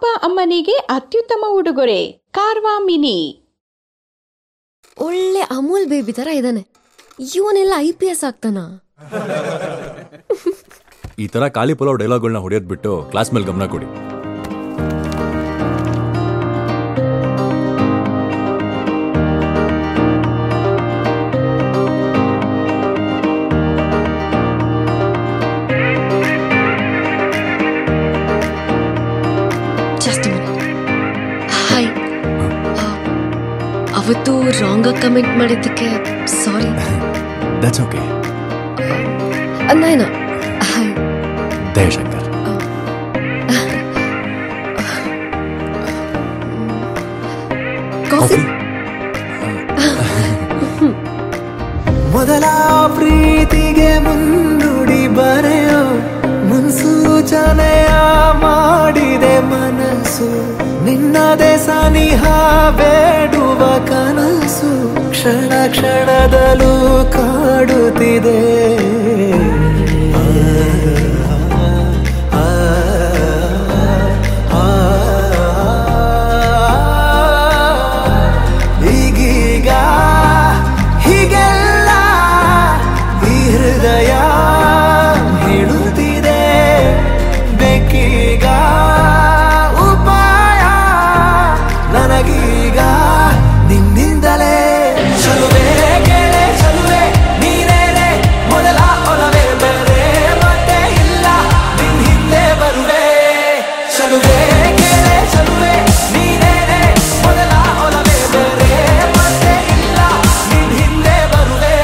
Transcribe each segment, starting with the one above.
ಅಪ್ಪ ಅಮ್ಮನಿಗೆ ಅತ್ಯುತ್ತಮ ಉಡುಗೊರೆ ಕಾರ್ವಾ ಮಿನಿ ಒಳ್ಳೆ ಅಮೂಲ್ ಬೇಬಿ ತರ ಇದ್ದಾನೆ ಇವನೆಲ್ಲ ಐ ಪಿ ಎಸ್ ಆಗ್ತಾನ ಈ ತರ ಖಾಲಿ ಪಲಾವ್ ಡೈಲಾಗ್ಗಳನ್ನ ಹೊಡೆಯೋದ್ ಬಿಟ್ಟು ಕ್ಲಾಸ್ ಮೇಲೆ ಗಮನ ಕೊಡಿ ಜಸ್ಟ್ ಹಾಯ್ ಅವತ್ತು ರಾಂಗ್ ಆಗಿ ಕಮೆಂಟ್ ಮಾಡಿದ್ದಕ್ಕೆ ಸಾರಿ ದಟ್ಸ್ ಓಕೆ ನಾಯ್ನ ಹಾಯ್ ದಯಶಂಕರ್ ಕಾಫಿ ಮೊದಲ ಪ್ರೀತಿಗೆ ಮುನ್ನುಡಿ ಬರೆಯೋ ಮುನ್ಸೂಚನೆಯ ಮಾಡಿದೆ ಮನಸ್ಸು ನಿನ್ನದೇ ಸನಿಹ ಬೇಡುವ ಕನಸು ಕ್ಷಣ ಕ್ಷಣದಲ್ಲೂ ಕಾಡುತ್ತಿದೆ ಆ, ಆ, ಆ, ಈಗೀಗ ಹೀಗೆಲ್ಲ ಈ ಹೃದಯ ಹೇಳುತ್ತಿದೆ ಬೇಕೀಗ ಉಪಾಯ ನನಗೀಗ ನಿನ್ನಿಂದಲೇ ಚಲುವೆ ಕೇಳೆ ಚಲುವೆ ನೀನೇನೆ ಮೊದಲ ಒಲವೇ ಬೇರೆ ಮತ್ತೆ ಇಲ್ಲ ನಿನ್ ಹಿಂದೆ ಬರುವೆ ಚಲುವೆ ಕೇಳೆ ಚಲುವೆ ನೀನೇನೆ ಮೊದಲ ಒಲವೇ ಬೇರೆ ಮತ್ತೆ ಇಲ್ಲ ನಿನ್ ಹಿಂದೆ ಬರುವೆ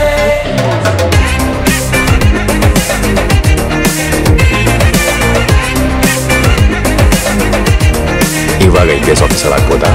ಇವಾಗ ಐ ಪಿ ಎಸ್ ಆಫೀಸರ್ ಆಗ್ಬೋದಾ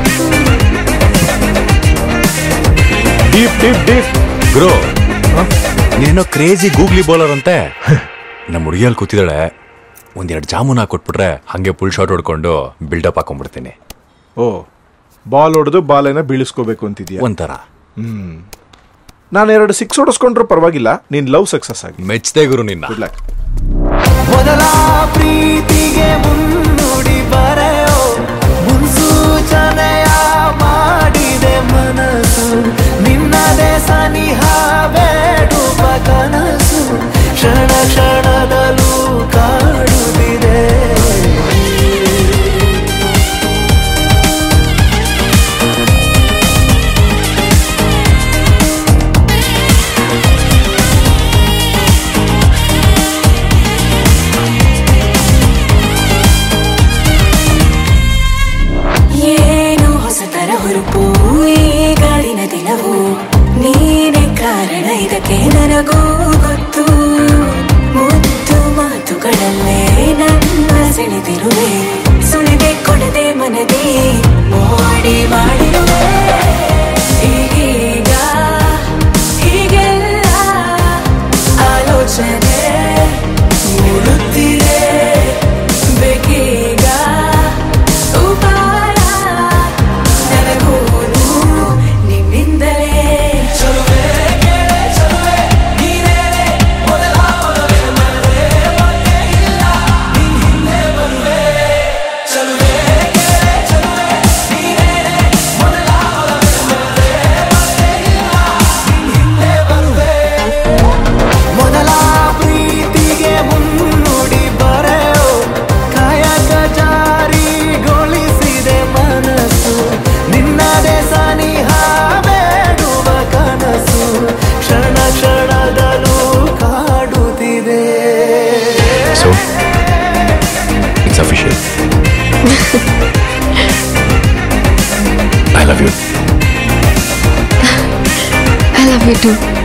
ಡೀಪ್ ಡೀಪ್ ಡೀಪ್ ಗ್ರೋ ನೀನೇನೋ ಕ್ರೇಜಿ ಗೂಗ್ಲಿ ಬೌಲರ್ ಅಂತೆ ನಮ್ಮ ಹುಡುಗಿಯಲ್ಲಿ ಕೂತಿದ್ದಾಳೆ ಒಂದೆರಡು ಜಾಮೂನ್ ಹಾಕೊಟ್ಬಿಟ್ರೆ ಹಂಗೆ ಫುಲ್ ಶಾಟ್ ಹೊಡ್ಕೊಂಡು ಬಿಲ್ಡಪ್ ಹಾಕೊಂಡ್ಬಿಡ್ತೀನಿ ಓ ಬಾಲ್ ಹೊಡೆದು ಬಾಲೇನ ಬೀಳಿಸ್ಕೋಬೇಕು ಅಂತಿದ್ಯಾ ಒಂಥರ ನಾನು ಎರಡು ಸಿಕ್ಸ್ ಹೊಡೆಸ್ಕೊಂಡ್ರು ಪರವಾಗಿಲ್ಲ ನೀನ್ ಲವ್ ಸಕ್ಸಸ್ ಆಗಿ ಮೆಚ್ತೆ ಗುರು ನಿನ್ನ ಗುಡ್ ಲಕ್ ಮೊದಲ ಪ್ರೀತಿಗೆ ಮುನ್ನುಡಿ ಬರೆಯೋ ಮುನ್ಸೂಚನೆಯ ಮಾಡಿದೆ ಮನಸ್ಸು ನಿನ್ನದೇ ಸನಿಹ ಬೇಡುವ ಕನಸು ಕ್ಷಣ ಕ್ಷಣದಲ್ಲೂ ಕಾಡುತ್ತಿದೆ ಏನು ಹೊಸತರ ಹುರುಪು ಈ ಗಾಳಿನ ದಿನವು ನೀನೇ ಕಾರಣ ಇದಕ್ಕೆ ನನಗೂ ಗೊತ್ತು ಮುದ್ದು ಮಾತುಗಳಲ್ಲೇ ನನ್ನ ಸೆಳೆದಿರುವೆ ಸುಳಿವೆ ಕೊಡದೆ ಮನದಿ ಮೋಡಿ ಮಾಡಿರುವೆ ಈಗೀಗ ಹೀಗೆಲ್ಲ ಆಲೋಚನೆ ಮೂಡುತ್ತಿದೆ ಬೇಕೀಗ ಉಪಾಯ ನನಗೂನು ನಿನ್ನಿಂದಲೇ ಚಲುವೆ ಕೇಳೆ ಚಲುವೆ ನೀನೇನೆ ಮೊದಲ ಒಲವೇ ಬೇರೆ ಮತ್ತೆ ಇಲ್ಲ ನಿನ್ ಹಿಂದೆ ಬರುವೆ ಚಲುವೆ ಕೇಳೆ ಚಲುವೆ ನೀನೇನೆ ಮೊದಲ ಒಲವೇ ಬೇರೆ ಮತ್ತೆ ಇಲ್ಲ ನಿನ್ ಹಿಂದೆ ಬರುವೆ ಮೊದಲ ಪ್ರೀತಿಗೆ ಮುನ್ನುಡಿ ಬರೆಯೋ ಕಾಯಕ ಜಾರಿಗೊಳಿಸಿದೆ ಮನಸ್ಸು ನಿನ್ನದೇ ಸನಿಹ ಬೇಡುವ ಕನಸು ಕ್ಷಣ ಕ್ಷಣದಲ್ಲೂ ಕಾಡುತ್ತಿದೆ so it's official I love you I love you to